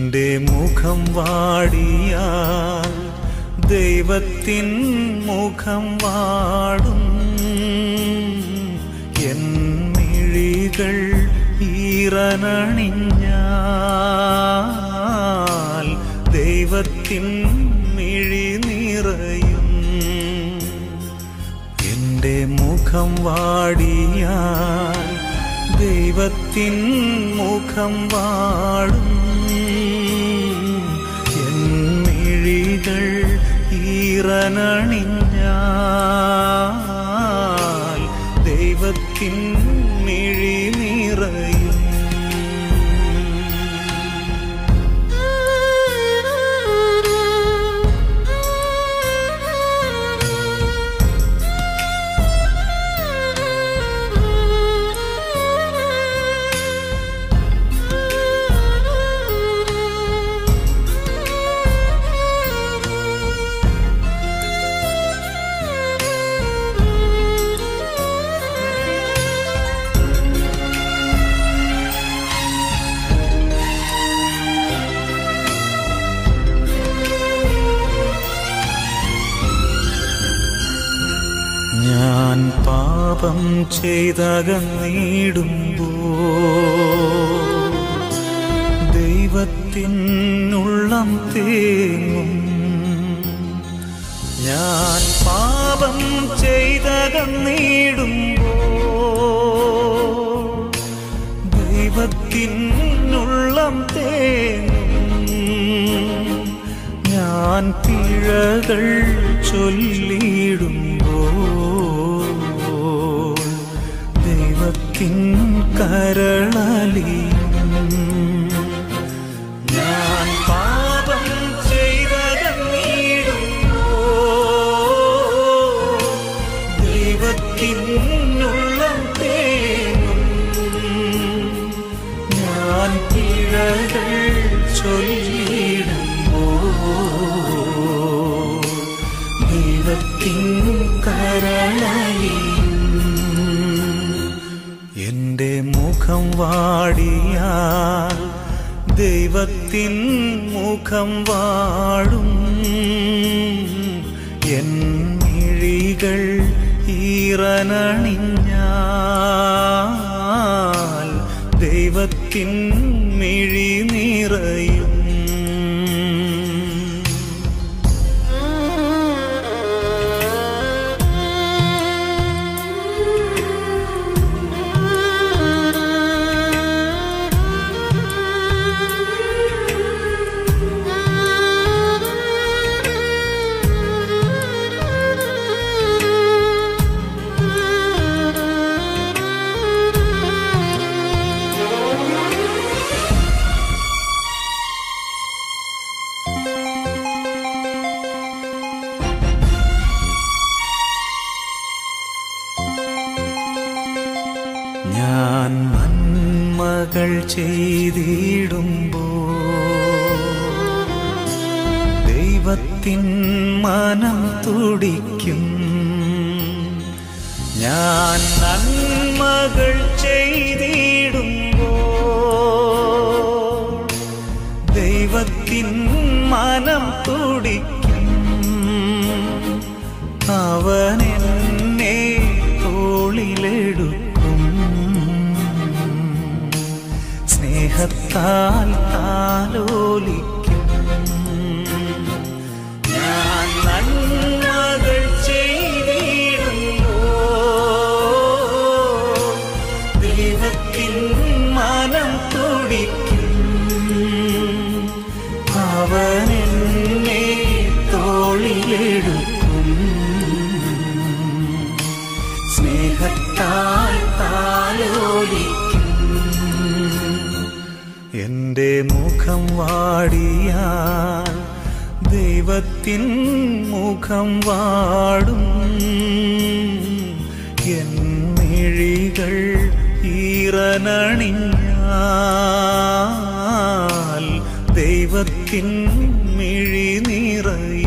എന്റെ മുഖം വാടിയാൽ ദൈവത്തിൻ മുഖം വാടും എൻ മിഴികൾ ഈറനണിഞ്ഞാൽ ദൈവത്തിൻ മിഴി നിറയും എന്റെ മുഖം വാടിയാൽ ദൈവത്തിൻ മുഖം വാടും എൻ മിഴികൾ ഈറനണിഞ്ഞാൽ ദൈവത്തിൻ മിഴി നിറയും ഞാൻ പാപം ചെയ്തകന്നിടുമ്പോ ദൈവത്തിനുള്ളം തേങ്ങും ഞാൻ പാപം ചെയ്തകന്നിടുമ്പോ ദൈവത്തിനുള്ളം തേങ്ങും ഞാൻ പിഴകൾ ചൊല്ലിടുമ്പോ ദൈവത്തിൻ കരളലിയും ഞാൻ പാപം ചെയ്തകന്നിടുമ്പോ ദൈവത്തിനുള്ളം തേങ്ങും ഞാൻ പിഴകൾ ചൊല്ലിടുമ്പോ ദൈവത്തിൻ കരളലിയും എന്റെ മുഖം വാടിയാൽ ദൈവത്തിൻ മുഖം വാടും എൻ മിഴികൾ ഈറനണിഞ്ഞാൽ ദൈവത്തിൻ മിഴി നിറയും ഞാൻ നന്മകൾ ചെയ്തിടുമ്പോ ദൈവത്തിൻ മനം തുടിക്കും ഞാൻ നന്മകൾ ചെയ്തിടുമ്പോ ദൈവത്തിൻ മനം തുടിക്കും അവൻ എന്നെ തോളിലെടുക്കും സ്നേഹത്താൽ താലോലിക്കും ഞാൻ നന്മകൾ ചെയ്തിടുമ്പോ ദൈവത്തിൻ മനം തുടിക്കും അവൻ എന്നെ തോളിലെടുക്കും സ്നേഹത്താൽ താലോലിക്കും എന്റെ മുഖം വാടിയാൽ ദൈവത്തിൻ മുഖം വാടും എൻ മിഴികൾ ഈറനണിഞ്ഞാൽ ദൈവത്തിൻ മിഴി നിറയും